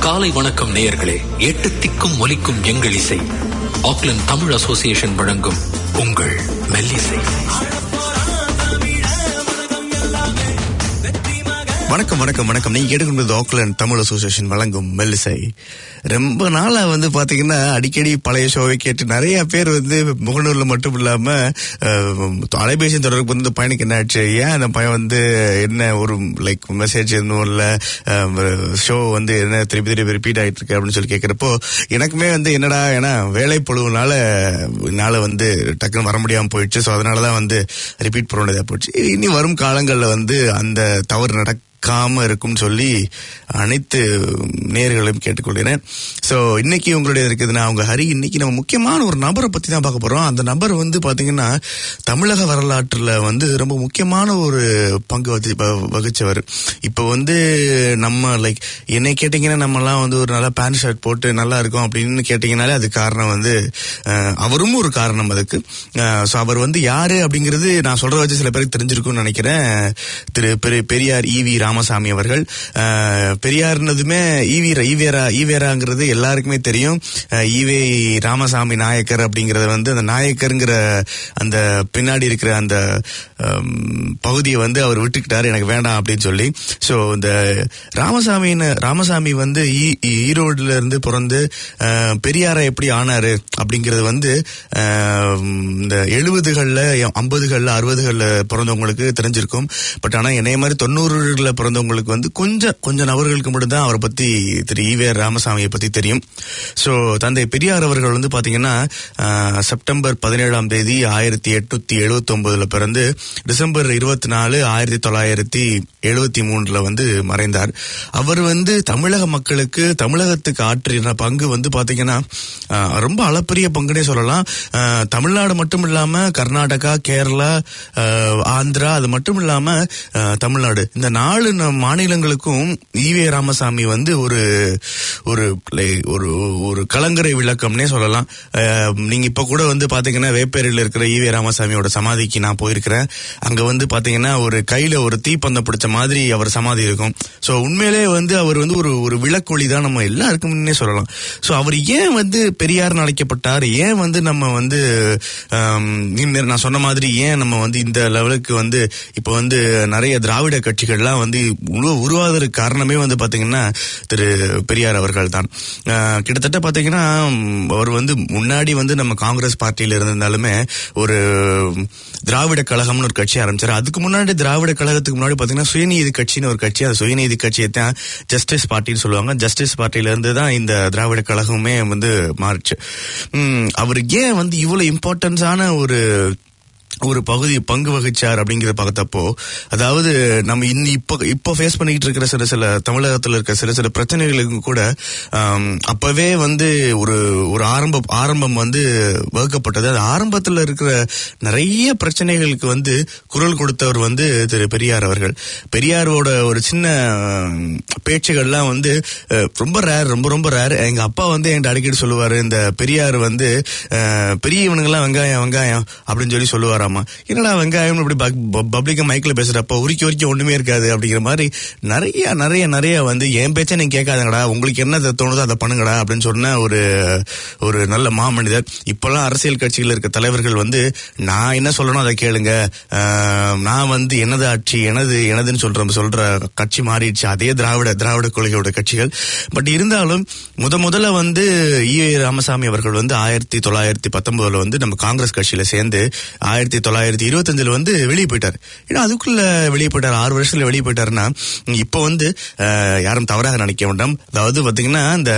காலை வணக்கம் நேயர்களே எட்டு திக்கும் ஒலிக்கும் எங்கள் இசை ஆக்லாந்து தமிழ் அசோசியேஷன் வழங்கும் உங்கள் மெல்லிசை வணக்கம் வணக்கம் வணக்கம் நீங்க கேட்டுக்கொண்டது ஆக்லாந்து தமிழ் அசோசியேஷன் வழங்கும் மெல்லிசை ரொம்ப நாளா வந்து பாத்தீங்கன்னா அடிக்கடி பழைய ஷோவை கேட்டு நிறைய பேர் வந்து முகநூர்ல மட்டும் இல்லாம அஹ், அலைபேசி தொடர்பு வந்து பையனுக்கு என்ன ஆச்சு ஏன் அந்த பையன் வந்து என்ன ஒரு லைக் மெசேஜ் எதுவும் இல்ல ஷோ வந்து என்ன திருப்பி திருப்பி ரிப்பீட் ஆயிட்டு இருக்கு அப்படின்னு சொல்லி கேட்கிறப்போ எனக்குமே வந்து என்னடா ஏன்னா வேலை பொழுவுனால என்னால வந்து டக்குன்னு வர முடியாம போயிடுச்சு ஸோ அதனாலதான் வந்து ரிப்பீட் பண்ண வேண்டியதா போச்சு இனி வரும் காலங்கள்ல வந்து அந்த தவறு நடக்க காம இருக்கும்னு சொல்லி அனைத்து நேர்களையும் கேட்டுக்கொள்கிறேன் ஸோ இன்னைக்கு உங்களுடைய இருக்குதுன்னா அவங்க ஹரி இன்னைக்கு நம்ம முக்கியமான ஒரு நபரை பத்தி தான் பார்க்க போறோம் அந்த நபர் வந்து பாத்தீங்கன்னா தமிழக வரலாற்றுல வந்து ரொம்ப முக்கியமான ஒரு பங்கு வதி வ- வகிச்சவர் இப்போ வந்து நம்ம லைக் என்னை கேட்டீங்கன்னா நம்ம எல்லாம் வந்து ஒரு நல்லா பேண்ட் ஷர்ட் போட்டு நல்லா இருக்கும் அப்படின்னு கேட்டீங்கனாலே அது காரணம் வந்து அஹ், அவரும் ஒரு காரணம் அதுக்கு ஸோ அவர் வந்து யாரு அப்படிங்கிறது நான் சொல்ற வச்சு சில பேருக்கு தெரிஞ்சிருக்கும்னு நினைக்கிறேன் திரு பெரி- பெரியார் ஈவி ராமசாமி அவர்கள் அஹ், பெரியார்னதுமே ஈவி ஈவேரா ஈவேராங்கிறது எல்லாருக்குமே தெரியும் அஹ், ஈவே ராமசாமி நாயக்கர் அப்படிங்கறது வந்து அந்த நாயக்கருங்கிற அந்த பின்னாடி இருக்கிற அந்த ஹம், பகுதியை வந்து அவர் விட்டுக்கிட்டாரு எனக்கு வேண்டாம் அப்படின்னு சொல்லி ஸோ இந்த ராமசாமின்னு ராமசாமி வந்து ஈ- ஈரோடுல இருந்து பிறந்து அஹ், பெரியாரை எப்படி ஆனாரு அப்படிங்கிறது வந்து அஹ், இந்த எழுபதுகள்ல ஐம்பதுகள்ல அறுபதுகள்ல பிறந்தவங்களுக்கு தெரிஞ்சிருக்கும் பட் ஆனா என்னைய மாதிரி தொண்ணூறுல பிறந்தவங்களுக்கு வந்து கொஞ்சம் கொஞ்சம் நபர்களுக்கு மட்டும்தான் அவரை பத்தி திரு ஈவேர் ராமசாமியை பத்தி தெரியும் ஸோ தந்தை பெரியார் அவர்கள் வந்து பாத்தீங்கன்னா அஹ், செப்டம்பர் பதினேழாம் தேதி ஆயிரத்தி எட்நூத்தி எழுபத்தி ஒன்பதுல பிறந்து டிசம்பர் இருபத்தி நாலு ஆயிரத்தி தொள்ளாயிரத்தி எழுபத்தி மூணுல வந்து மறைந்தார் அவர் வந்து தமிழக மக்களுக்கு தமிழகத்துக்கு ஆற்றின பங்கு வந்து பாத்தீங்கன்னா அஹ், ரொம்ப அளப்பரிய பங்குனே சொல்லலாம் அஹ், தமிழ்நாடு மட்டும் இல்லாம கர்நாடகா கேரளா அஹ், ஆந்திரா அது மட்டும் இல்லாம அஹ், தமிழ்நாடு இந்த நாலு ந- மாநிலங்களுக்கும் ஈவே ராமசாமி வந்து ஒரு ஒரு like ஒரு ஒரு கலங்கரை விளக்கம்னே சொல்லலாம் அஹ், நீங்க இப்ப கூட வந்து பாத்தீங்கன்னா வேப்பேரியில் இருக்கிற ஈவே ராமசாமியோட சமாதிக்கு நான் போயிருக்கிறேன் அங்க வந்து பாத்தீங்கன்னா ஒரு கையில ஒரு தீப்பந்தம் பிடிச்ச மாதிரி அவர் சமாதி இருக்கும் சோ உண்மையிலே வந்து அவர் வந்து ஒரு ஒரு விளக்கொளி தான் நம்ம எல்லாருக்குமே சொல்லலாம் சோ அவர் ஏன் வந்து பெரியார் அழைக்கப்பட்டார் ஏன் வந்து நம்ம வந்து ஆம், இந்த- நான் சொன்ன மாதிரி ஏன் நம்ம வந்து இந்த லெவலுக்கு வந்து இப்ப வந்து நிறைய திராவிட கட்சிகள்லாம் வந்து உரு- உருவாவதற்கு காரணமே வந்து பாத்தீங்கன்னா திரு பெரியார் அவர்கள் தான் ஆஹ், கிட்டத்தட்ட பாத்தீங்கன்னா ம், அவர் வந்து முன்னாடி வந்து நம்ம காங்கிரஸ் பார்ட்டியில இருந்திருந்தாலுமே ஒரு திராவிட கழகம்னு ஒரு கட்சி ஆரம்பிச்சாரு அதுக்கு முன்னாடி திராவிட கழகத்துக்கு முன்னாடி பாத்தீங்கன்னா சுயநீதி கட்சின்னு ஒரு கட்சி அந்த சுயநீதி கட்சியை தான் ஜஸ்டிஸ் பார்ட்டின்னு சொல்லுவாங்க ஜஸ்டிஸ் பார்ட்டில இருந்து தான் இந்த திராவிட கழகமே வந்து மாறுச்சு ம், அவர் ஏன் வந்து இவ்வளவு இம்பார்ட்டன்ஸான ஒரு ஒரு பகுதி பங்கு வகிச்சார் அப்படிங்கறத பார்த்தப்போ அதாவது நம்ம இன்னி இப்ப இப்ப ஃபேஸ் பண்ணிட்டு இருக்கிற சில சில தமிழகத்துல இருக்க சில சில பிரச்சனைகளுக்கு கூட ஆம், அப்பவே வந்து ஒரு ஒரு ஆரம்ப ஆரம்பம் வந்து வகுக்கப்பட்டது அது ஆரம்பத்துல இருக்கிற நிறைய பிரச்சனைகளுக்கு வந்து குரல் கொடுத்தவர் வந்து திரு பெரியார் அவர்கள் பெரியாரோட ஒரு சின்ன ஆம், பேச்சுகள்லாம் வந்து அஹ், ரொம்ப ரேர் ரொம்ப ரொம்ப ரேர் எங்க அப்பா வந்து என்கிட்ட அடிக்கடி சொல்லுவாரு இந்த பெரியார் வந்து அஹ், பெரியவனுங்கெல்லாம் வெங்காயம் வெங்காயம் அப்படின்னு சொல்லி சொல்லுவாராமா என்னடா வெங்காயம் இப்படி பப்ளிக்கா மைக்ல பேசுறப்ப உரிக்க உரிக்க ஒண்ணுமே இருக்காது அப்படிங்கிற மாதிரி நிறைய நிறைய நிறைய வந்து என் பேச்ச நீங்க கேட்காதங்கடா உங்களுக்கு என்ன தோணுதோ அதை பண்ணுங்கடா அப்படின்னு சொன்ன ஒரு ஒரு நல்ல மாமனிதர் இப்பெல்லாம் அரசியல் கட்சிகள் இருக்க தலைவர்கள் வந்து நான் என்ன சொல்லணும் அதை கேளுங்க அஹ், நான் வந்து எனது ஆட்சி எனது எனதுன்னு சொல்ற சொல்ற கட்சி மாறிடுச்சு அதே திராவிட திராவிட கொள்கையோட கட்சிகள் பட் இருந்தாலும் முத முதல்ல வந்து ஈ ராமசாமி அவர்கள் வந்து ஆயிரத்தி தொள்ளாயிரத்தி பத்தொன்பதுல வந்து நம்ம காங்கிரஸ் கட்சியில சேர்ந்து ஆயிரத்தி தொள்ளாயிரத்தி இருபத்தஞ்சுல வந்து வெளியே போயிட்டார் ஏன்னா அதுக்குள்ள வெளியே போயிட்டார் ஆறு வருஷத்துல வெளியே போயிட்டாருன்னா இப்போ வந்து அஹ், யாரும் தவறாக நினைக்க வேண்டாம் அதாவது பாத்தீங்கன்னா இந்த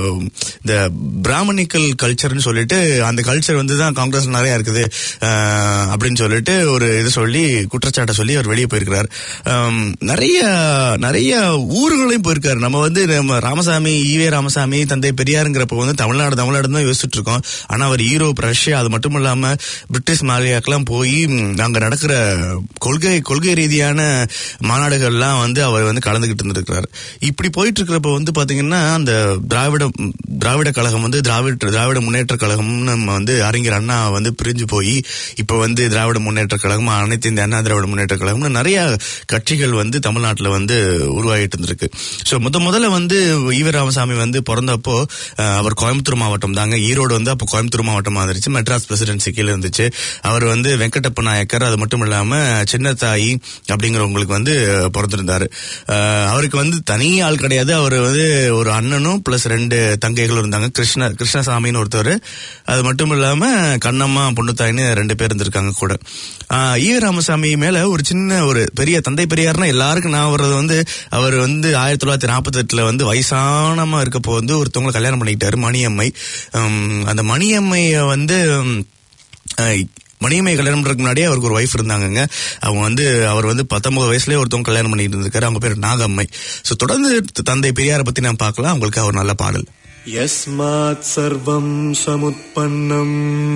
இந்த பிராமணிக்கல் கல்ச்சர்னு சொல்லிட்டு அந்த கல்ச்சர் வந்து தான் காங்கிரஸ் நிறைய இருக்குது அஹ், அப்படின்னு சொல்லிட்டு ஒரு இது சொல்லி குற்றச்சாட்டை சொல்லி அவர் வெளியே போயிருக்கிறார் அம், நிறைய நிறைய ஊர்களையும் போயிருக்காரு நம்ம வந்து நம்ம ராமசாமி ஈவே ராமசாமி தந்தை பெரியாருங்கிறப்ப வந்து தமிழ்நாடு தமிழ்நாடு தான் யோசிச்சுட்டு இருக்கோம் ஆனா அவர் யூரோப் ரஷ்யா அது மட்டும் இல்லாம பிரிட்டிஷ் மாலியாக்கெல்லாம் எல்லாம் போய் ம், அங்க நடக்கிற கொள்கை கொள்கை ரீதியான மாநாடுகள்லாம் வந்து அவர் வந்து கலந்துகிட்டு இருந்திருக்கிறார் இப்படி போயிட்டு இருக்கிறப்ப வந்து பாத்தீங்கன்னா அந்த திராவிட ம், திராவிட கழகம் வந்து திராவிட திராவிட முன்னேற்ற கழகம்னு நம்ம வந்து அறிஞர் அண்ணா வந்து பிரிஞ்சு போய் இப்ப வந்து திராவிட முன்னேற்ற கழகம் அனைத்து இந்த அண்ணா திராவிட முன்னேற்ற கழகம்னு நிறைய கட்சிகள் வந்து தமிழ்நாட்டுல வந்து உருவாகிட்டு இருந்திருக்கு சோ முத முதல்ல வந்து ஈவ ராமசாமி வந்து பிறந்தப்போ அஹ், அவர் கோயம்புத்தூர் மாவட்டம் தாங்க ஈரோடு வந்து அப்போ கோயம்புத்தூர் மாவட்டமா இருந்துச்சு மெட்ராஸ் பிரசிடென்சி கீழே இருந்துச்சு அவர் வந்து வெங்கடப்ப நாயக்கர் அது மட்டும் இல்லாம சின்னத்தாயி அப்படிங்கிறவங்களுக்கு வந்து பிறந்திருந்தாரு அஹ், அவருக்கு வந்து தனி ஆள் கிடையாது அவர் வந்து ஒரு அண்ணனும் பிளஸ் ரெண்டு தங்கைகளும் இருந்தாங்க கிருஷ்ண கிருஷ்ணசாமின்னு ஒருத்தர் அது மட்டும் இல்லாம கண்ணம்மா பொண்ணுத்தாயின்னு ரெண்டு பேர் இருந்திருக்காங்க கூட ஆஹ் ஈ ராமசாமி மேல ஒரு சின்ன ஒரு பெரிய தந்தை பெரியார்னா எல்லாருக்கும் நான் வர்றது வந்து அவர் வந்து ஆயிரத்தி தொள்ளாயிரத்தி நாற்பத்தி எட்டுல வந்து வயசானமா இருக்கப்போ வந்து ஒருத்தவங்களை கல்யாணம் பண்ணிக்கிட்டாரு மணியம்மை உம், அந்த மணியம்மைய வந்து உம், அஹ், மணியம்மை கல்யாணம் பண்றதுக்கு முன்னாடியே அவருக்கு ஒரு ஒய்ஃப் இருந்தாங்கங்க அவங்க வந்து அவர் வந்து பத்தொன்பது வயசுலயே ஒருத்தவங்க கல்யாணம் பண்ணிட்டு இருந்திருக்காரு அவங்க பேர் நாகம்மை சோ தொடர்ந்து தந்தை பெரியாரை பத்தி நான் பார்க்கலாம் அவங்களுக்கு அவர் நல்ல பாடல் यस्मात् सर्वम् समुत्पन्नम्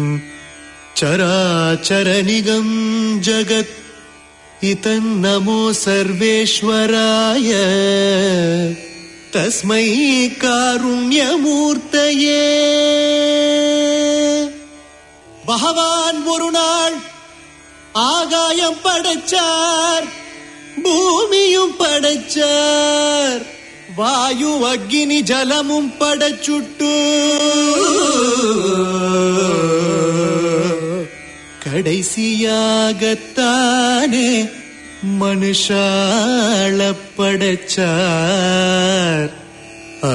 चराचरनिगम् जगत् इतन्नमो सर्वेश्वराय तस्मै कारुण्यमूर्तये பகவான் ஒரு நாள் ஆகாயம் படைச்சார் பூமியும் படைச்சார் வாயு அக்னி ஜலமும் படைச்சுட்டு கடைசியாகத்தானே மனுஷாள படைச்சார் ஆ,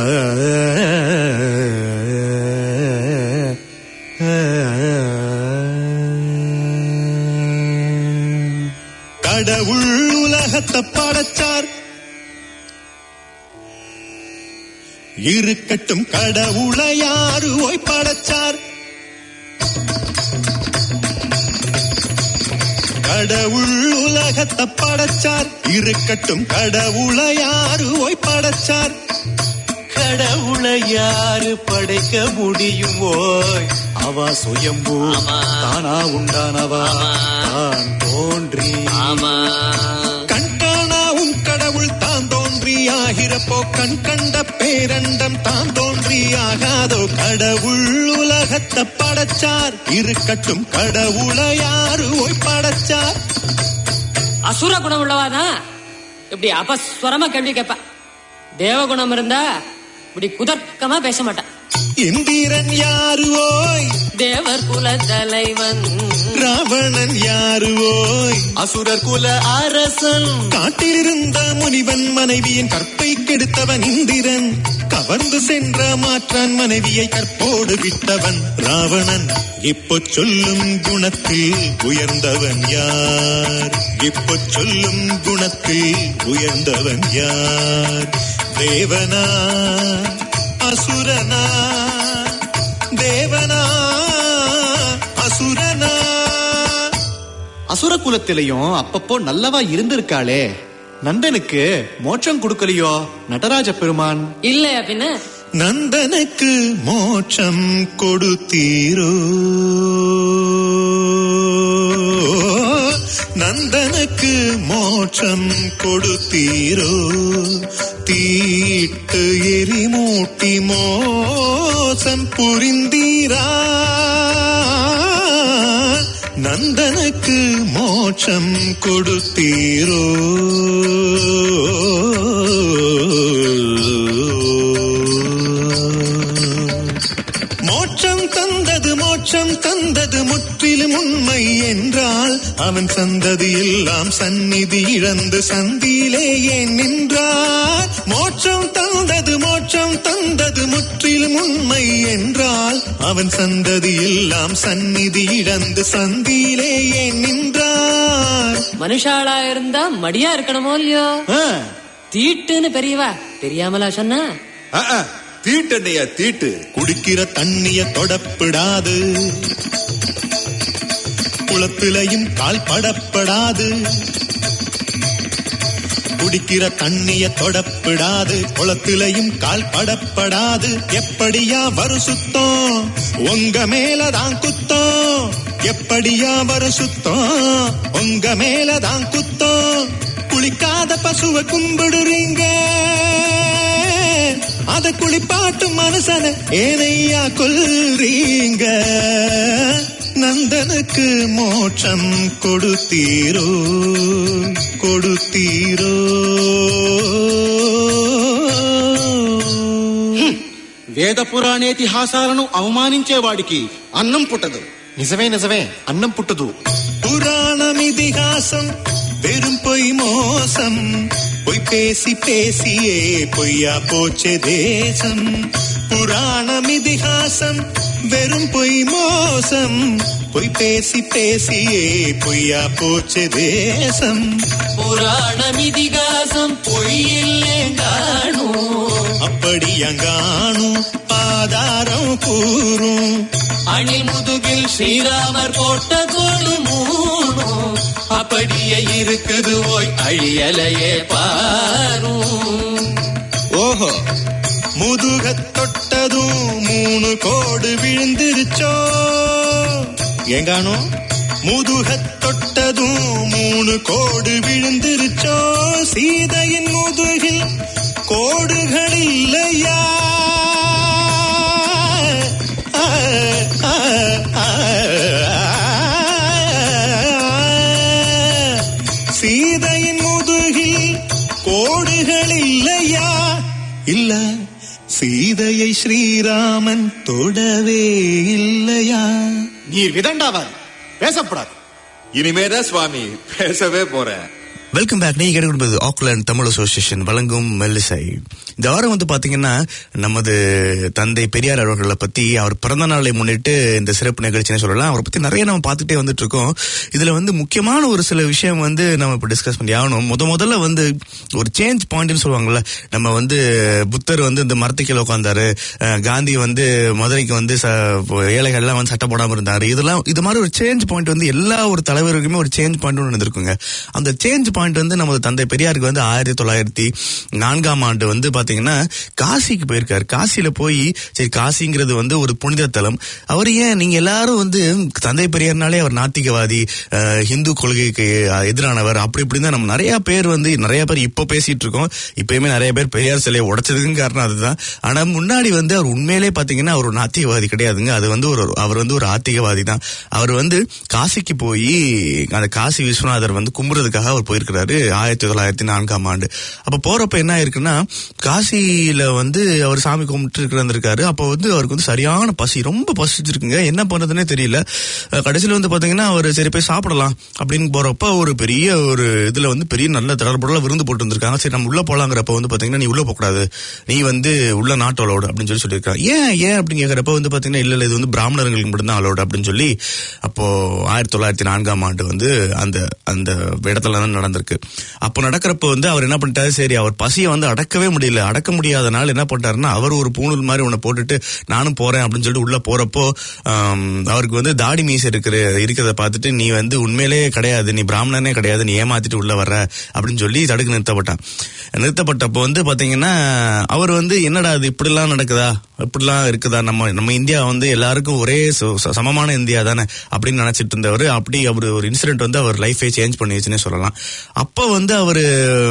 கடவுள் உலகத்தை படைச்சார் இருக்கட்டும் கடவுளை யாரு ஓய் படைச்சார் கடவுள் உலகத்தை படைச்சார் இருக்கட்டும் கடவுளை யாரு ஓய் படைச்சார் கடவுளை யாரு படைக்க முடியும் ஓய் அவா சுயம்பு தானா உண்டானவா தான் தோன்றி கண்காணா உன் கடவுள் தான் தோன்றியாகிறப்போ கண் கண்ட பேரண்டம் தான் தோன்றியாகாதோ கடவுள் உலகத்தை படைச்சார் இருக்கட்டும் கடவுளை யாரு ஓய் படைச்சார் அசுர குணம் உள்ளவாதான் இப்படி அபஸ்வரமா கேள்வி கேட்பா தேவகுணம் இருந்தா இப்படி குதர்க்கமா பேச மாட்டான் இந்திரன் யாரு ஓய் தேவர் குல தலைவன் ராவணன் யாரு ஓய் அசுரர் குல அரசன் காட்டிலிருந்த முனிவன் மனைவியின் கற்பை கெடுத்தவன் இந்திரன் கவர்ந்து சென்ற மாற்றான் மனைவியை கற்போடு விட்டவன் ராவணன் இப்போ சொல்லும் குணத்தில் உயர்ந்தவன் யார் இப்போ சொல்லும் குணத்தில் உயர்ந்தவன் யார் தேவனா அசுரனா தேவனா அசுரனா அசுர குலத்திலையும் அப்பப்போ நல்லவா இருந்திருக்காளே நந்தனுக்கு மோட்சம் கொடுக்கலையோ நடராஜ பெருமான் இல்லையா பின்ன நந்தனுக்கு மோட்சம் கொடுத்தீரோ நந்தனுக்கு மோட்சம் கொடுத்தீரோ தீட்டு எரிமூட்டி மோசம் புரிந்தீரா நந்தனுக்கு மோட்சம் கொடுத்தீரோ மோட்சம் தந்தது மோட்சம் தந்தது முற்றிலும் உண்மை என்றால் அவன் சந்ததி எல்லாம் சந்நிதி இழந்து சந்தியிலே ஏன் நின்றார் மோட்சம் தந்தது மோட்சம் தந்தது முற்றிலும் உண்மை என்றால் அவன் சந்ததி எல்லாம் சந்நிதி இழந்து சந்தியிலே ஏன் நின்றார் மனுஷாளா இருந்தா மடியா இருக்கணுமோ இல்லையோ ஆ, தீட்டுன்னு பெரியவா தெரியாமலா சொன்னா தீட்டண்ணைய தீட்டு குடிக்கிற தண்ணிய தொடப்பிடாது குளத்திலையும் கால் படப்படாது குடிக்கிற தண்ணிய தொடப்பிடாது குளத்திலையும் கால் படப்படாது எப்படியா வரு சுத்தம் உங்க மேலதான் குத்தம் எப்படியா வர சுத்தம் உங்க மேலதான் குத்தம் குளிக்காத பசுவை கும்பிடுறீங்க அத குளிப்பாட்டு மனுஷன ஏனையா கொல்றீங்க நந்தனுக்கு மோட்சம் கொடுத்தீரோ கொடுத்தீரோ వేద పురాణేతిహాసాలను అవమానించేవాడికి అన్నం పుట్టదు నిజమే నిజమే అన్నం పుట్టదు புராணம் இதிகாசம் வெறும் பொய் மோசம் பொய் பேசி பேசியே பொய்யா போச்சே தேசம் புராணம் இதிகாசம் வெறும் பொய் மோசம் பொய் பேசி பேசியே பொய்யா போச்சே தேசம் புராணமிதிகாசம் பொய்யில்லே காணும் அப்படி அங்காணும் பாதாரம் கூறும் அணில் முதுகில் ஸ்ரீராமர் போட்ட கோடு மூணும் அப்படியே இருக்குது ஓய் அழியலையே பாரும் ஓஹோ முதுகத் தொட்டதும் மூணு கோடு விழுந்துருச்சோ ஏங்கானோ முதுகத் தொட்டதும் மூணு கோடு விழுந்துருச்சோ சீதையின் முதுகில் கோடுகள் இல்லையா ஆ, ஆ, ஆ, ஆ. சீதையின் முதுகில் கோடுகள் இல்லையா இல்ல சீதையை ஸ்ரீராமன் தொடவே இல்லையா நீர் விதண்டாவார் பேசப்படாது இனிமேதான் சுவாமி பேசவே போறேன் வெல்கம் பேக் நீங்க கேட்டுக்கொண்டது ஆக்லாந்து தமிழ் அசோசியேஷன் வழங்கும் மெல்லிசை இந்த வாரம் வந்து பாத்தீங்கன்னா நமது தந்தை பெரியார் அவர்களை பத்தி அவர் பிறந்த நாளை முன்னிட்டு இந்த சிறப்பு நிகழ்ச்சின்னு சொல்லலாம் அவரை பத்தி நிறைய நம்ம பார்த்துட்டே வந்துட்டு இருக்கோம் இதுல வந்து முக்கியமான ஒரு சில விஷயம் வந்து நம்ம இப்ப டிஸ்கஸ் பண்ணி ஆகணும் முத முதல்ல வந்து ஒரு சேஞ்ச் பாயிண்ட்னு சொல்லுவாங்கல்ல நம்ம வந்து புத்தர் வந்து இந்த மரத்து கீழே உட்காந்தாரு அஹ் காந்தி வந்து மதுரைக்கு வந்து ச- ஏழைகள்லாம் வந்து சட்டை போடாம இருந்தாரு இதெல்லாம் இது மாதிரி ஒரு சேஞ்ச் பாயிண்ட் வந்து எல்லா ஒரு தலைவருக்குமே ஒரு சேஞ்ச் பாயிண்ட் ஒன்று இருந்திருக்குங்க அந்த சேஞ்ச் பாயிண்ட் வந்து நமது தந்தை பெரியாருக்கு வந்து ஆயிரத்தி தொள்ளாயிரத்தி நான்காம் ஆண்டு வந்து பாத்தீங்கன்னா காசிக்கு போயிருக்காரு காசியில போய் சரி காசிங்கிறது வந்து ஒரு புனித தலம் அவர் ஏன் நீங்க எல்லாரும் வந்து தந்தை பெரியார்னாலே அவர் நாத்திகவாதி அஹ், ஹிந்து கொள்கைக்கு எதிரானவர் அப்படி இப்படி தான் நம்ம நிறைய பேர் வந்து நிறைய பேர் இப்போ பேசிட்டு இருக்கோம் இப்பயுமே நிறைய பேர் பெரியார் சிலையை உடைச்சதுக்கும் காரணம் அதுதான் ஆனா முன்னாடி வந்து அவர் உண்மையிலே பாத்தீங்கன்னா அவர் ஒரு நாத்திகவாதி கிடையாதுங்க அது வந்து ஒரு அவர் வந்து ஒரு ஆத்திகவாதி தான் அவர் வந்து காசிக்கு போய் அந்த காசி விஸ்வநாதர் வந்து கும்புறதுக்காக அவர் போயிருக்கிறாரு ஆயிரத்தி தொள்ளாயிரத்தி நான்காம் ஆண்டு அப்ப போறப்ப என்ன ஆயிருக்குன்னா காசியில வந்து அவர் சாமி கும்பிட்டு இருந்திருக்காரு அப்ப வந்து அவருக்கு வந்து சரியான பசி ரொம்ப பசிச்சிருக்குங்க என்ன பண்றதுன்னே தெரியல அஹ் கடைசியில வந்து பாத்தீங்கன்னா அவர் சரி போய் சாப்பிடலாம் அப்படின்னு போறப்ப ஒரு பெரிய ஒரு இதுல வந்து பெரிய நல்ல தடர்புடல விருந்து போட்டு வந்திருக்காங்க சரி நம்ம உள்ள போலாங்கிறப்ப வந்து பாத்தீங்கன்னா நீ உள்ள போக கூடாது நீ வந்து உள்ள நாட்டு அலோடு அப்படின்னு சொல்லி சொல்லியிருக்காங்க ஏன் ஏன் அப்படின்னு கேட்கறப்ப வந்து பாத்தீங்கன்னா இல்ல இல்ல இது வந்து பிராமணர்களுக்கு மட்டும் தான் அலோடு அப்படின்னு சொல்லி அப்போ ஆயிரத்தி தொள்ளாயிரத்தி நான்காம் ஆண்டு வந்து அந்த அந்த இடத்துல தான் நடந்திருக்கு அப்போ நடக்கிறப்ப வந்து அவர் என்ன பண்ணிட்டாரு சரி அவர் பசியை வந்து அடக்கவே முடியல அடக்க முடியாதனால என்ன பண்ணிட்டாருன்னா அவர் ஒரு பூணூல் மாதிரி ஒன்று போட்டுட்டு நானும் போறேன் அப்படின்னு சொல்லிட்டு உள்ள போறப்போ ஆம், அவருக்கு வந்து தாடி மீசை இருக்கிற இருக்கிறத பார்த்துட்டு நீ வந்து உண்மையிலே கிடையாது நீ பிராமணனே கிடையாது நீ ஏமாத்திட்டு உள்ள வர்ற அப்படின்னு சொல்லி தடுக்கு நிறுத்தப்பட்டான் நிறுத்தப்பட்டப்போ வந்து பாத்தீங்கன்னா அவர் வந்து என்னடா இது இப்படிலாம் நடக்குதா இப்படிலாம் இருக்குதா நம்ம நம்ம இந்தியா வந்து எல்லாருக்கும் ஒரே ச- ச- சமமான இந்தியா தானே அப்படின்னு நினைச்சிட்டு இருந்தவர் அப்படி அவர் ஒரு இன்சிடென்ட் வந்து அவர் லைஃபை சேஞ்ச் பண்ணிச்சுன்னே சொல்லலாம் அப்போ வந்து அவர்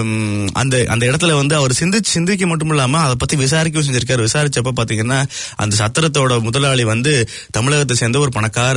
அந்த அந்த இடத்துல வந்து அவர் சிந்திச்சு சிந்திக்க மட்டும் இல்லாம அதை பத்தி விசாரிக்கவும் செஞ்சிருக்காரு விசாரிச்சப்ப பாத்தீங்கன்னா அந்த சத்திரத்தோட முதலாளி வந்து தமிழகத்தை சேர்ந்த ஒரு பணக்கார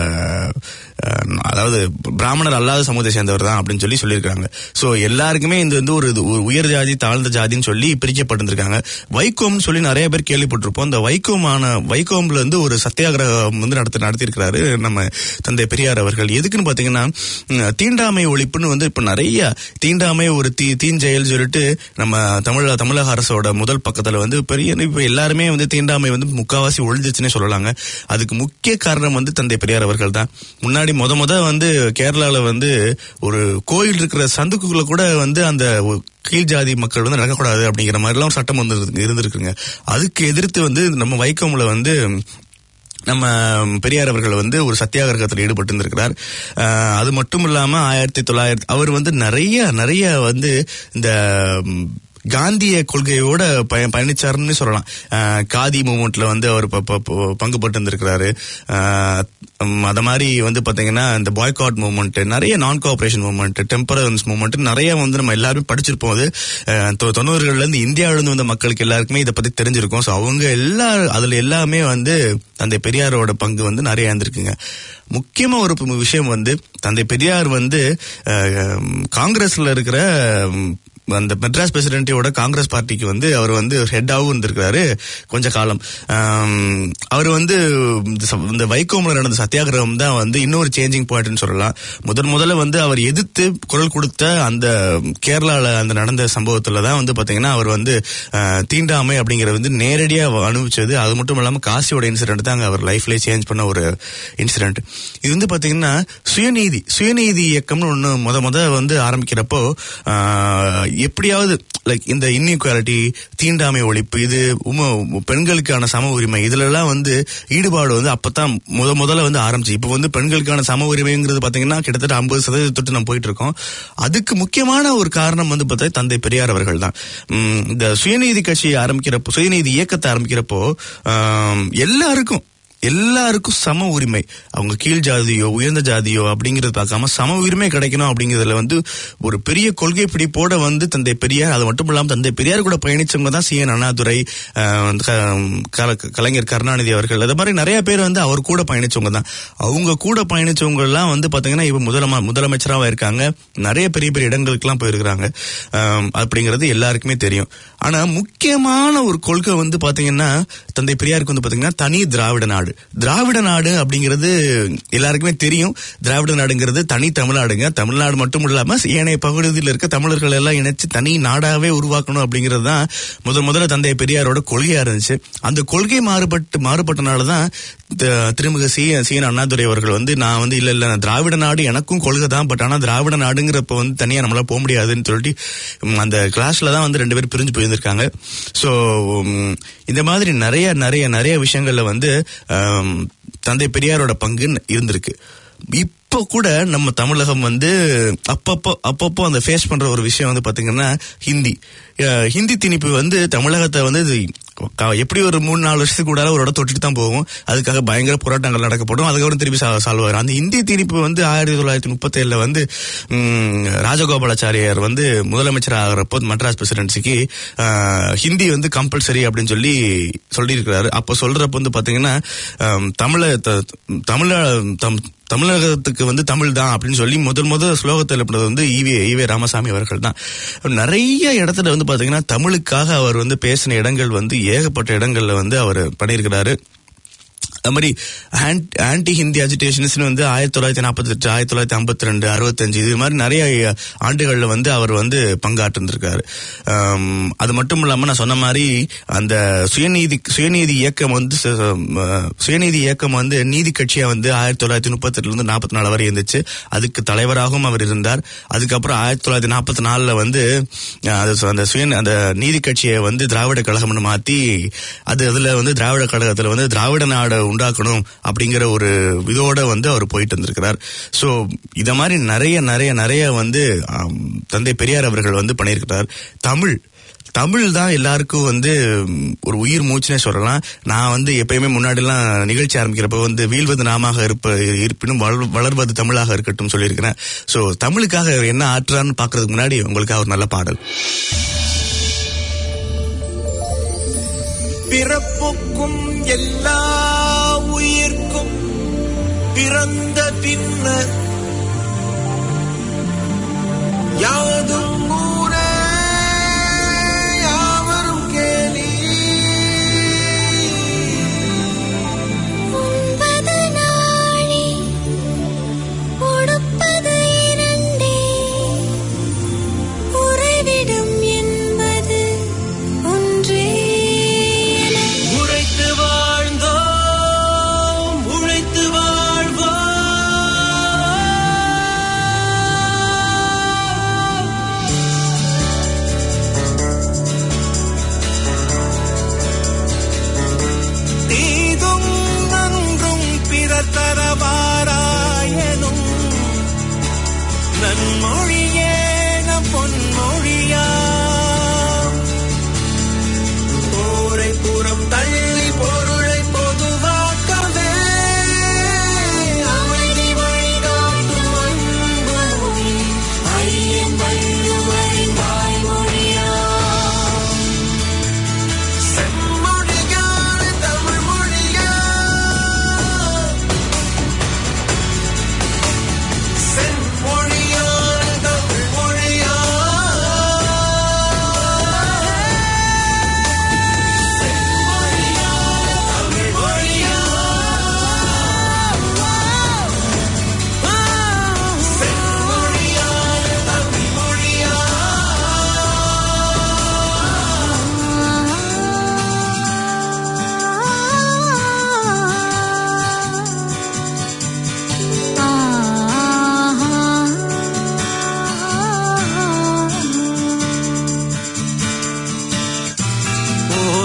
அஹ், அதாவது பிராமணர் அல்லாத சமூகத்தை சேர்ந்தவர் தான் அப்படின்னு சொல்லி சொல்லியிருக்காங்க சோ எல்லாருக்குமே இந்த வந்து ஒரு இது ஒரு உயர் ஜாதி தாழ்ந்த ஜாதின்னு சொல்லி பிரிக்கப்பட்டிருக்காங்க வைகோம்னு சொல்லி நிறைய பேர் கேள்விப்பட்டிருப்போம் இந்த வைகோமான வைகோம்ல இருந்து ஒரு சத்தியாகிரகம் வந்து நடத்தி நடத்தியிருக்கிறாரு நம்ம தந்தை பெரியார் அவர்கள் எதுக்குன்னு பாத்தீங்கன்னா ம், தீண்டாமை ஒழிப்புன்னு வந்து இப்ப நிறைய தீண்டாமை ஒரு தீ தீஞ்செயல் சொல்லிட்டு நம்ம தமிழ தமிழக அரசோட முதல் பக்கத்துல வந்து பெரிய இப்ப எல்லாருமே வந்து தீண்டாமை வந்து முக்காவாசி ஒழிஞ்சிச்சுன்னே சொல்லலாங்க அதுக்கு முக்கிய காரணம் வந்து தந்தை பெரியார் அவர்கள் தான் முன்னாடி முத முத வந்து கேரளால வந்து ஒரு கோயில் இருக்கிற சந்துக்குள்ள கூட வந்து அந்த ஒ- கீழ் ஜாதி மக்கள் வந்து நடக்கக்கூடாது அப்படிங்கிற மாதிரிலாம் ஒரு சட்டம் வந்து இருந்திருக்குங்க அதுக்கு எதிர்த்து வந்து நம்ம வைக்கோம்ல வந்து நம்ம பெரியார் அவர்கள் வந்து ஒரு சத்தியாகிரகத்தில் ஈடுபட்டு இருந்திருக்கிறார் அஹ், அது மட்டும் இல்லாம ஆயிரத்தி தொள்ளாயிரத்தி அவர் வந்து நிறைய நிறைய வந்து இந்த ம், காந்திய கொள்கையோட பய பயணிச்சாருன்னு சொல்லலாம் அஹ், காதி மூமெண்ட்ல வந்து அவர் ப- ப- ப- பங்கு பட்டு இருந்திருக்கிறாரு அஹ், உம், அத மாதிரி வந்து பாத்தீங்கன்னா இந்த பாய்காட் மூமெண்ட் நிறைய நான் கோஆபரேஷன் மூமெண்ட் டெம்பரன்ஸ் மூமெண்ட் நிறைய வந்து நம்ம எல்லாருமே படிச்சிருப்போம் அது அஹ், தொ- தொண்ணூறுகள்ல இருந்து இந்தியாவில இருந்து வந்த மக்களுக்கு எல்லாருக்குமே இதை பத்தி தெரிஞ்சிருக்கும் ஸோ அவங்க எல்லா அதுல எல்லாமே வந்து தந்தை பெரியாரோட பங்கு வந்து நிறைய இருந்திருக்குங்க முக்கியமா ஒரு பு- விஷயம் வந்து தந்தை பெரியார் வந்து அஹ், காங்கிரஸ்ல இருக்கிற உம், அந்த மெட்ராஸ் பிரசிடென்ட்டோட காங்கிரஸ் பார்ட்டிக்கு வந்து அவர் வந்து ஹெட்டாகவும் இருந்திருக்கிறாரு கொஞ்ச காலம் ஆம், அவர் வந்து இந்த ச- இந்த வைகோமில் நடந்த சத்தியாகிரகம் தான் வந்து இன்னொரு சேஞ்சிங் பாயிண்ட்னு சொல்லலாம் முதன் முதல்ல வந்து அவர் எதிர்த்து குரல் கொடுத்த அந்த கேரளால அந்த நடந்த சம்பவத்துல தான் வந்து பாத்தீங்கன்னா அவர் வந்து அஹ், தீண்டாமை அப்படிங்கறது வந்து நேரடியா அனுபவிச்சது அது மட்டும் இல்லாம காசியோட இன்சிடென்ட் தான் அவர் லைஃப்ல சேஞ்ச் பண்ண ஒரு இன்சிடென்ட் இது வந்து பாத்தீங்கன்னா சுயநீதி சுயநீதி இயக்கம்னு ஒண்ணு முத முத வந்து ஆரம்பிக்கிறப்போ ஆஹ், எப்படியாவது லைக் இந்த இன்இக்வாலிட்டி தீண்டாமை ஒழிப்பு இது உம பெண்களுக்கான சம உரிமை இதுல எல்லாம் வந்து ஈடுபாடு வந்து அப்பதான் முத முதல்ல வந்து ஆரம்பிச்சு இப்போ வந்து பெண்களுக்கான சம உரிமைங்கிறது பாத்தீங்கன்னா கிட்டத்தட்ட ஐம்பது சதவீதத்தொட்டு நம்ம போயிட்டு இருக்கோம் அதுக்கு முக்கியமான ஒரு காரணம் வந்து பார்த்தா தந்தை பெரியார் அவர்கள் தான் உம், இந்த சுயநீதி கட்சியை ஆரம்பிக்கிறப்போ சுயநீதி இயக்கத்தை ஆரம்பிக்கிறப்போ ஆம், எல்லாருக்கும் எல்லாருக்கும் சம உரிமை அவங்க கீழ் ஜாதியோ உயர்ந்த ஜாதியோ அப்படிங்கறது பார்க்காம சம உரிமை கிடைக்கணும் அப்படிங்கறதுல வந்து ஒரு பெரிய கொள்கை பிடிப்போட வந்து தந்தை பெரியார் அது மட்டும் இல்லாம தந்தை பெரியார் கூட பயணிச்சவங்க தான் சி என் அண்ணாதுரை ஆஹ், க- கல- கலைஞர் கருணாநிதி அவர்கள் அது மாதிரி நிறைய பேர் வந்து அவர் கூட பயணிச்சவங்க தான் அவங்க கூட பயணிச்சவங்க எல்லாம் வந்து பாத்தீங்கன்னா இப்ப முதலம முதலமைச்சராக இருக்காங்க நிறைய பெரிய பெரிய இடங்களுக்கெல்லாம் போயிருக்கிறாங்க ஆம், அப்படிங்கிறது எல்லாருக்குமே தெரியும் ஆனா முக்கியமான ஒரு கொள்கை வந்து பாத்தீங்கன்னா தந்தை பெரியாருக்கு வந்து பாத்தீங்கன்னா தனி திராவிட நாடு திராவிட நாடு அப்படிங்கிறது எல்லாருக்குமே தெரியும் திராவிட நாடுங்கிறது தனி தமிழ்நாடுங்க தமிழ்நாடு மட்டும் இல்லாம ஏனைய பகுதியில் இருக்க தமிழர்கள் எல்லாம் இணைச்சு தனி நாடாவே உருவாக்கணும் அப்படிங்கிறது தான் முதல் முதல்ல தந்தை பெரியாரோட கொள்கையா இருந்துச்சு அந்த கொள்கை மாறுபட்டு மாறுபட்டனால தான் த- திருமிகு சி சீன அண்ணாதுரை அவர்கள் வந்து நான் வந்து இல்ல இல்ல நான் திராவிட நாடு எனக்கும் கொள்கை தான் பட் ஆனா திராவிட நாடுங்கிறப்ப வந்து தனியா நம்மளால போக முடியாதுன்னு சொல்லிட்டு ம், அந்த கிளாஸ்ல தான் வந்து ரெண்டு பேரும் பிரிஞ்சு போயிருந்திருக்காங்க ஸோ இந்த மாதிரி நிறைய நிறைய நிறைய விஷயங்கள்ல வந்து ஆம், தந்தை பெரியாரோட பங்கு இருந்திருக்கு இப்போ கூட நம்ம தமிழகம் வந்து அப்பப்போ அப்பப்போ அந்த ஃபேஸ் பண்ற ஒரு விஷயம் வந்து பாத்தீங்கன்னா ஹிந்தி அஹ், ஹிந்தி திணிப்பு வந்து தமிழகத்தை வந்து இது க- எப்படி ஒரு மூணு நாலு வருஷத்துக்கு கூட ஒரு இடம் தொட்டுட்டு தான் போகும் அதுக்காக பயங்கர போராட்டங்கள் நடக்கப்படும் அதுக்கப்புறம் திருப்பி சா- சால்வ் ஆகும் அந்த இந்தி திணிப்பு வந்து ஆயிரத்தி தொள்ளாயிரத்தி முப்பத்தி ஏழுல வந்து ம், ராஜகோபாலாச்சாரியார் வந்து முதலமைச்சர் ஆகிறப்போ மெட்ராஸ் பிரசிடென்சிக்கு ஹிந்தி வந்து கம்பல்சரி அப்படின்னு சொல்லி சொல்லியிருக்கிறாரு அப்போ சொல்றப்ப வந்து பாத்தீங்கன்னா ஆம், தமிழ த- தமிழ தம் தமிழகத்துக்கு வந்து தமிழ் தான் அப்படின்னு சொல்லி முதல் முதல் ஸ்லோகத்தை எழுப்பினது வந்து ஈவே ஈவே ராமசாமி அவர்கள் தான் நிறைய இடத்துல வந்து பாத்தீங்கன்னா தமிழுக்காக அவர் வந்து பேசின இடங்கள் வந்து ஏகப்பட்ட இடங்கள்ல வந்து அவர் பண்ணியிருக்கிறாரு அது மாதிரி ஆன்டி ஹிந்தி அஜிடேஷன்ஸ் வந்து ஆயிரத்தி தொள்ளாயிரத்தி நாற்பத்தி எட்டு ஆயிரத்தி தொள்ளாயிரத்தி ஐம்பத்தி ரெண்டு அறுபத்தஞ்சு இது மாதிரி நிறைய ஆண்டுகள்ல வந்து அவர் வந்து பங்காற்றிருந்திருக்காரு ஆம், அது மட்டும் இல்லாம நான் சொன்ன மாதிரி அந்த சுயநீதி சுயநீதி இயக்கம் வந்து ச- அஹ், சுயநீதி இயக்கம் வந்து நீதி கட்சியா வந்து ஆயிரத்தி தொள்ளாயிரத்தி முப்பத்தி இருந்து நாற்பத்தி நாலு வரை இருந்துச்சு அதுக்கு தலைவராகவும் அவர் இருந்தார் அதுக்கப்புறம் ஆயிரத்தி தொள்ளாயிரத்தி நாற்பத்தி நாலுல வந்து அஹ், அது சொ- அந்த சுய அந்த நீதி கட்சியை வந்து திராவிட கழகம்னு மாத்தி அது அதுல வந்து திராவிட கழகத்துல வந்து திராவிட நாடை உண்டாக்கணும் அப்படிங்கிற ஒரு இதோட வந்து அவர் போயிட்டு இருந்திருக்கிறார் சோ இத மாதிரி நிறைய நிறைய நிறைய வந்து ஆம், தந்தை பெரியார் அவர்கள் வந்து பண்ணியிருக்கிறார் தமிழ் தமிழ் தான் எல்லாருக்கும் வந்து ம், ஒரு உயிர் மூச்சுனே சொல்லலாம் நான் வந்து எப்பயுமே முன்னாடிலாம் நிகழ்ச்சி ஆரம்பிக்கிறப்ப வந்து வீழ்வது நாமாக இருப்ப இருப்பினும் வளர்- வளர்வது தமிழாக இருக்கட்டும் சொல்லியிருக்கிறேன் சோ தமிழுக்காக அவர் என்ன ஆற்றுறான்னு பாக்குறதுக்கு முன்னாடி உங்களுக்காக ஒரு நல்ல பாடல் பிறப்புக்கும் எல்லா உயிர்க்கும் பிறந்த பின்னர் யாதும் ஊரே யாவரும் கேலி உண்பது நாழி உடுப்பது இரண்டே உறைவிடம் என்பது ஒன்றே உழைத்து வாழ்ந்தோம் உழைத்து வாழ்வோம்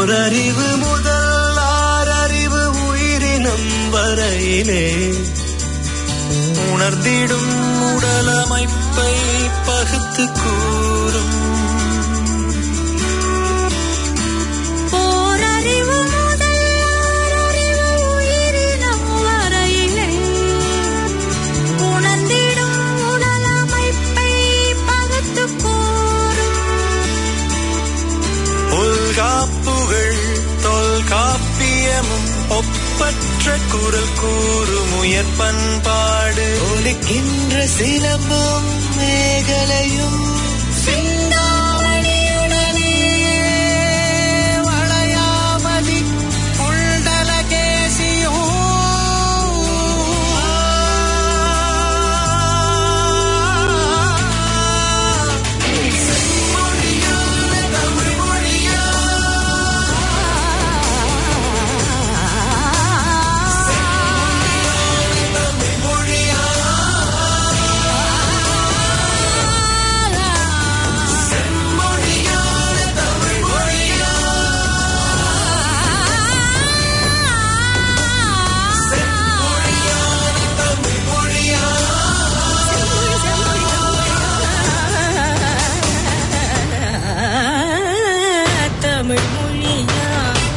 ஓரறிவு முதல் ஆறறிவு உயிரினம் வரையிலே உணர்ந்திடும் உடலமைப்பை பகுத்து கூறும் ஓரறிவு முதல் ஆறறிவு உயிரினம் வரையிலே உணர்ந்திடும் உடலமைப்பை பகுத்துக் கூறும் உள்காப்புகள் தொல்காப்பியமும் ஒப்பற்ற குரல் கூறும் உயர் பண்பாடு ஒலிக்கின்ற சிலம்பும் மேகலையும் சிந்தாமணியுடனே வளையாமதி தமிழ் மொழியா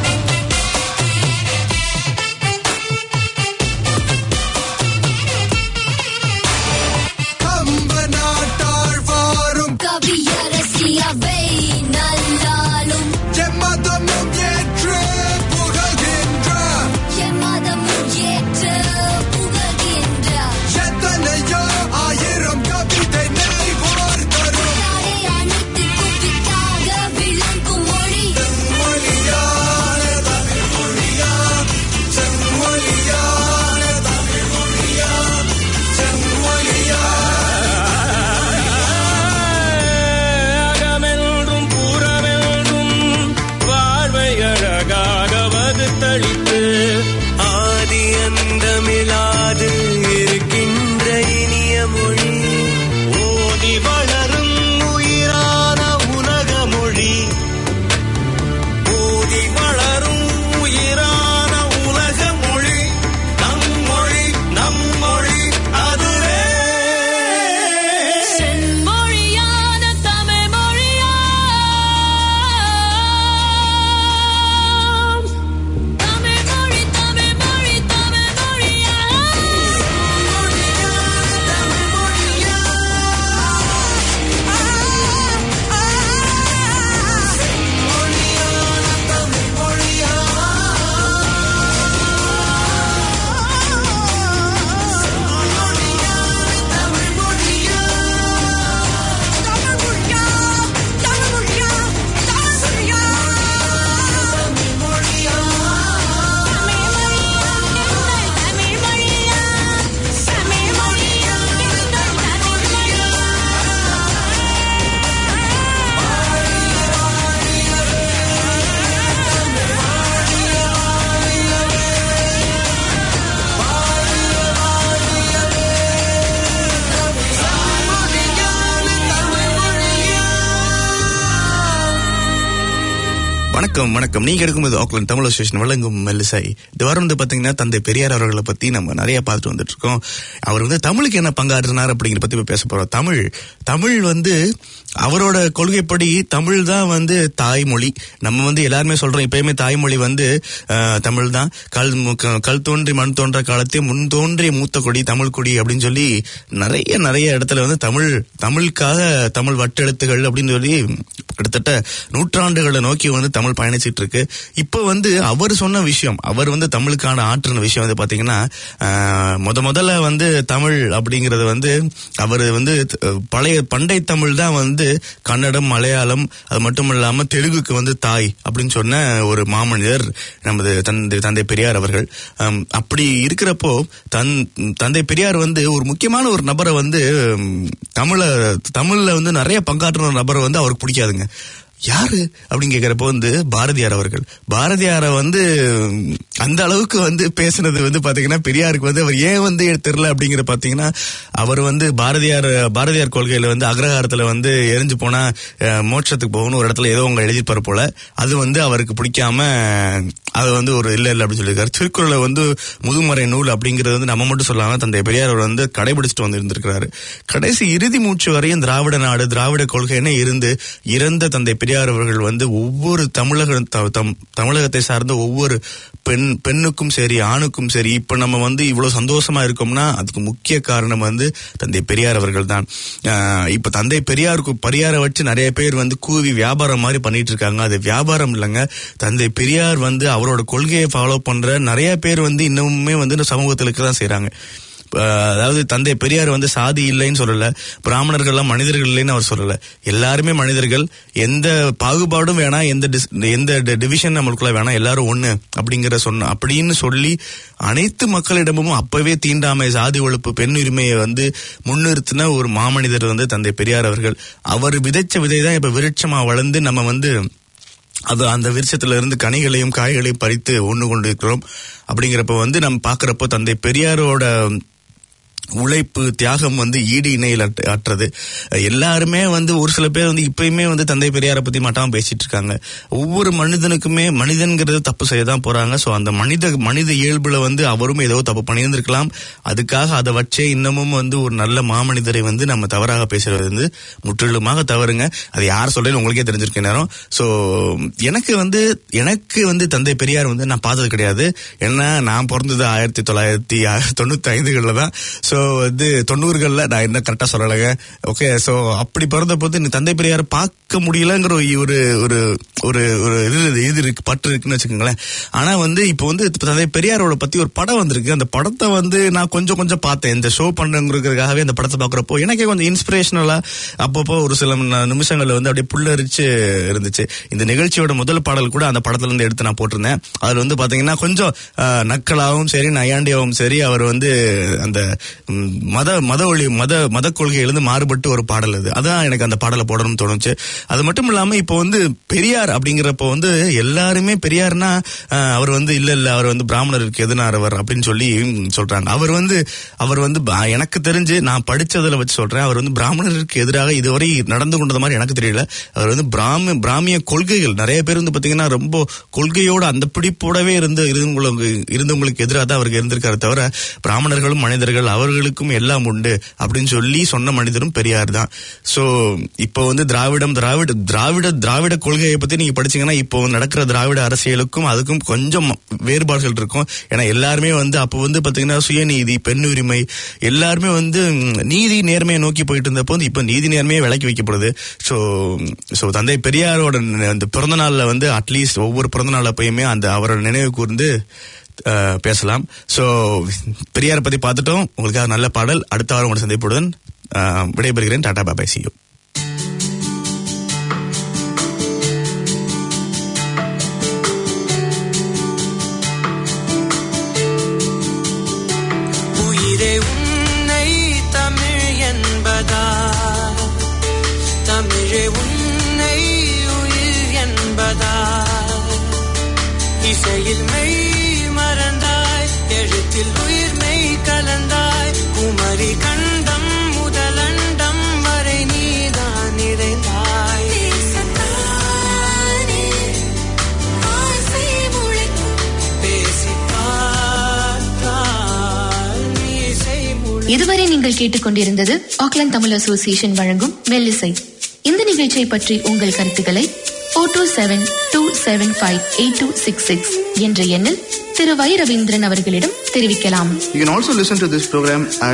நாட்டாழ்வாரும் கவியரசியவை நல்லாலும் எம்மதமும் ஏற்று புகழ்கின்ற எம்மதமும் ஏற்று புகழ்கின்ற எத்தனையோ ஆயிரம் கவிதை நெறிவோர் தரும் நாடே அனைத்து கூப்பிட்டாக விளங்கும் மொழி மொழியான தமிழ் மொழியா செம்மொழியான தமிழ் மொழியா செம்மொழியா அகமென்றும் புறமென்றும் வாழ்வை அழகாக வகுத்தளித்து ஆதி அந்தமிலாது இருக்கின்ற இனிய மொழி ஓதி வளரும் உயிரான உலக மொழி ஓதி வளரும் உயிரான உலக மொழி நம் மொழி நம் மொழி அதுவே செம்மொழியான தமிழ் மொழியாம் தமிழ் மொழி தமிழ் மொழி தமிழ் மொழியாம் வணக்கம் வணக்கம் நீங்க எடுக்கும்போது ஆக்லாந்து தமிழ் அசோசியேஷன் வழங்கும் மெல்லிசை இந்த வாரம் வந்து பாத்தீங்கன்னா தந்தை பெரியார் அவர்களை பத்தி நம்ம நிறைய பார்த்துட்டு வந்துட்டு இருக்கோம் அவர் வந்து தமிழுக்கு என்ன பங்காற்றினார் அப்படிங்கிற பத்தி இப்ப பேச போறோம் தமிழ் தமிழ் வந்து அவரோட கொள்கைப்படி தமிழ் தான் வந்து தாய்மொழி நம்ம வந்து எல்லாருமே சொல்றோம் எப்பயுமே தாய்மொழி வந்து அஹ், தமிழ் தான் கல் மு- க- கல் தோன்றி மண் தோன்ற காலத்தே முன் தோன்றிய மூத்த கொடி தமிழ் கொடி அப்படின்னு சொல்லி நிறைய நிறைய இடத்துல வந்து தமிழ் தமிழுக்காக தமிழ் வட்டெழுத்துகள் அப்படின்னு சொல்லி கிட்டத்தட்ட நூற்றாண்டுகளை நோக்கி வந்து தமிழ் பயணிச்சிட்டு இருக்கு இப்போ வந்து அவர் சொன்ன விஷயம் அவர் வந்து தமிழுக்கான ஆற்றின விஷயம் வந்து பாத்தீங்கன்னா ஆஹ், முத முதல்ல வந்து தமிழ் அப்படிங்கறது வந்து அவர் வந்து அஹ், பழைய பண்டை தமிழ் தான் வந்து கன்னடம் மலையாளம் அது மட்டும் இல்லாம தெலுங்குக்கு வந்து தாய் அப்படின்னு சொன்ன ஒரு மாமனிதர் நமது தந்தை தந்தை பெரியார் அவர்கள் ஆம், அப்படி இருக்கிறப்போ தன் தந்தை பெரியார் வந்து ஒரு முக்கியமான ஒரு நபரை வந்து ம், தமிழ தமிழ்ல வந்து நிறைய பங்காற்றுன நபரை வந்து அவருக்கு பிடிக்காதுங்க யாரு அப்படின்னு கேக்குறப்போ வந்து பாரதியார் அவர்கள் பாரதியாரை வந்து உம், அந்த அளவுக்கு வந்து பேசுனது வந்து பாத்தீங்கன்னா பெரியாருக்கு வந்து அவர் ஏன் வந்து தெரியல அப்படிங்கிற பாத்தீங்கன்னா அவர் வந்து பாரதியார் பாரதியார் கொள்கையில வந்து அக்ரஹாரத்துல வந்து எரிஞ்சு போனா அஹ், மோட்சத்துக்கு போகணும் ஒரு இடத்துல ஏதோ அவங்க எழுதியிருப்பாரு போல அது வந்து அவருக்கு பிடிக்காம அது வந்து ஒரு இல்ல இல்ல அப்படின்னு சொல்லியிருக்காரு திருக்குறளை வந்து முதுமறை நூல் அப்படிங்கிறது வந்து நம்ம மட்டும் சொல்லாம தந்தை பெரியார் அவர் வந்து கடைபிடிச்சிட்டு வந்து இருந்திருக்கிறாரு கடைசி இறுதி மூச்சு வரையும் திராவிட நாடு திராவிட கொள்கைன்னு இருந்து இறந்த தந்தை பெரியார் அவர்கள் வந்து ஒவ்வொரு தமிழக த- தம்- தமிழகத்தை சார்ந்த ஒவ்வொரு பெண் பெண்ணுக்கும் சரி ஆணுக்கும் சரி இப்ப நம்ம வந்து இவ்வளவு சந்தோஷமா இருக்கோம்னா அதுக்கு முக்கிய காரணம் வந்து தந்தை பெரியார் அவர்கள் தான் ஆஹ் இப்ப தந்தை பெரியாருக்கு பெரியாரை வச்சு நிறைய பேர் வந்து கூவி வியாபாரம் மாதிரி பண்ணிட்டு இருக்காங்க அது வியாபாரம் இல்லைங்க தந்தை பெரியார் வந்து அவரோட கொள்கையை ஃபாலோ பண்ற நிறைய பேர் வந்து இன்னமுமே வந்து இந்த சமூகத்திலுக்கு தான் செய்றாங்க அஹ் அதாவது தந்தை பெரியார் வந்து சாதி இல்லைன்னு சொல்லல பிராமணர்கள்லாம் மனிதர்கள் இல்லைன்னு அவர் சொல்லல எல்லாருமே மனிதர்கள் எந்த பாகுபாடும் வேணாம் எந்த dis- எந்த டிவிஷன் நம்மளுக்குள்ள வேணாம் எல்லாரும் ஒண்ணு அப்படிங்கிற சொன்ன அப்படின்னு சொல்லி அனைத்து மக்களிடமும் அப்பவே தீண்டாமை சாதி ஒழிப்பு பெண் உரிமையை வந்து முன்னிறுத்தின ஒரு மாமனிதர் வந்து தந்தை பெரியார் அவர்கள் அவர் விதைச்ச விதை தான் இப்ப விருட்சமா வளர்ந்து நம்ம வந்து அது அந்த விருட்சத்துல இருந்து கனிகளையும் காய்களையும் பறித்து ஒண்ணு கொண்டு இருக்கிறோம் அப்படிங்கிறப்ப வந்து நம்ம பாக்குறப்போ தந்தை பெரியாரோட உழைப்பு தியாகம் வந்து ஈடு இணையில் அற்ற- அற்றது எல்லாருமே வந்து ஒரு சில பேர் வந்து இப்பயுமே வந்து தந்தை பெரியாரை பத்தி மட்டாம பேசிட்டு இருக்காங்க ஒவ்வொரு மனிதனுக்குமே மனிதன்கிறது தப்பு செய்ய தான் போறாங்க சோ அந்த மனித மனித இயல்புல வந்து அவரும் ஏதோ தப்பு பண்ணியிருந்திருக்கலாம் அதுக்காக அதை வச்சே இன்னமும் வந்து ஒரு நல்ல மாமனிதரை வந்து நம்ம தவறாக பேசுறது வந்து முற்றிலுமாக தவறுங்க அது யார் சொல்றேன்னு உங்களுக்கே தெரிஞ்சிருக்க நேரம் சோ எனக்கு வந்து எனக்கு வந்து தந்தை பெரியார் வந்து நான் பார்த்தது கிடையாது ஏன்னா நான் பிறந்தது ஆயிரத்தி தொள்ளாயிரத்தி தொண்ணூத்தி ஐந்துகள்ல தான் சோ வந்து தொண்ணூறுகள்ல நான் என்ன கரெக்டா சொல்லலைங்க ஓகே சோ அப்படி பிறந்த போது இந்த தந்தை பெரியார் பார்க்க முடியலங்கிற ஒரு ஒரு ஒரு ஒரு இது இது இருக்கு பற்று இருக்குன்னு வச்சுக்கோங்களேன் ஆனா வந்து இப்போ வந்து தந்தை பெரியாரோட பத்தி ஒரு படம் வந்திருக்கு அந்த படத்தை வந்து நான் கொஞ்சம் கொஞ்சம் பார்த்தேன் இந்த ஷோ பண்ணுங்கிறதுக்காகவே அந்த படத்தை பாக்குறப்போ எனக்கே கொஞ்சம் இன்ஸ்பிரேஷனலா அப்பப்போ ஒரு சில ந- நிமிஷங்கள்ல வந்து அப்படியே புல்லரிச்சு இருந்துச்சு இந்த நிகழ்ச்சியோட முதல் பாடல் கூட அந்த படத்துல இருந்து எடுத்து நான் போட்டிருந்தேன் அதுல வந்து பாத்தீங்கன்னா கொஞ்சம் ஆஹ், நக்கலாவும் சரி நையாண்டியாவும் சரி அவர் வந்து அந்த ம், மத மத ஒளி மத மத கொள்கையிலிருந்து மாறுபட்டு ஒரு பாடல் அது அதான் எனக்கு அந்த பாடலை போடணும்னு தோணுச்சு அது மட்டும் இல்லாம இப்போ வந்து பெரியார் அப்படிங்கிறப்போ வந்து எல்லாருமே பெரியார்னா ஆஹ், அவர் வந்து இல்ல இல்ல அவர் வந்து பிராமணருக்கு எதிரானவர் அப்படின்னு சொல்லி ம், சொல்றாங்க அவர் வந்து அவர் வந்து ப- எனக்கு தெரிஞ்சு நான் படிச்சதுல வச்சு சொல்றேன் அவர் வந்து பிராமணருக்கு எதிராக இதுவரை நடந்து கொண்டது மாதிரி எனக்கு தெரியல அவர் வந்து பிராம பிராமிய கொள்கைகள் நிறைய பேர் வந்து பாத்தீங்கன்னா ரொம்ப கொள்கையோட அந்த பிடிப்போடவே இருந்து இருந்தவங்களுக்கு இருந்தவங்களுக்கு எதிராக தான் அவருக்கு இருந்திருக்காரு தவிர பிராமணர்களும் மனிதர்கள் அவர்களுக்கும் எல்லாம் உண்டு அப்படின்னு சொல்லி சொன்ன மனிதரும் பெரியார் தான் சோ இப்போ வந்து திராவிடம் திராவிட திராவிட திராவிட கொள்கையை பத்தி நீங்க படிச்சீங்கன்னா இப்போ நடக்கிற திராவிட அரசியலுக்கும் அதுக்கும் கொஞ்சம் வேறுபாடுகள் இருக்கும் ஏன்னா எல்லாருமே வந்து அப்போ வந்து பாத்தீங்கன்னா சுயநீதி பெண் உரிமை எல்லாருமே வந்து ம், நீதி நேர்மையை நோக்கி போயிட்டு இருந்தப்போ வந்து இப்போ நீதி நேர்மையை விலக்கி வைக்கப்படுது ஸோ ஸோ தந்தை பெரியாரோட ந- அந்த பிறந்த நாள்ல வந்து அட்லீஸ்ட் ஒவ்வொரு பிறந்த நாள் அப்பயுமே அந்த அவரோட நினைவு கூர்ந்து அஹ், பேசலாம் ஸோ பெரியாரை பத்தி பார்த்துட்டோம் உங்களுக்காக நல்ல பாடல் அடுத்த வாரம் உங்களை சந்திப்புடன் அஹ், விடைபெறுகிறேன் டாடா பாபாய் சியூ உயிரே உன்னை தமிழ் என்பதா தமிழே உன்னை உயிர் என்பதா இசையில் மெய் மறந்தாய் எழுத்தில் உயிர் மெய் கலந்தாய் குமரி கண்டம் முதலண்டம் வரை நீதான் நிறைந்தாய் பேசி பார்த்தால் மீசை முளை இதுவரை நீங்கள் கேட்டுக்கொண்டிருந்தது ஆக்லாந்து தமிழ் அசோசியேஷன் வழங்கும் மெல்லிசை இந்த நிகழ்ச்சியை பற்றி உங்கள் கருத்துக்களை four two seven two seven five eight two six six என்ற எண்ணில் திரு வை ரவீந்திரன் அவர்களிடம் தெரிவிக்கலாம் You can also listen to this program at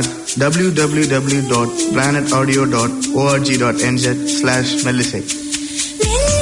www.planetaudio.org.nz slash Melisate. மெல்லிசை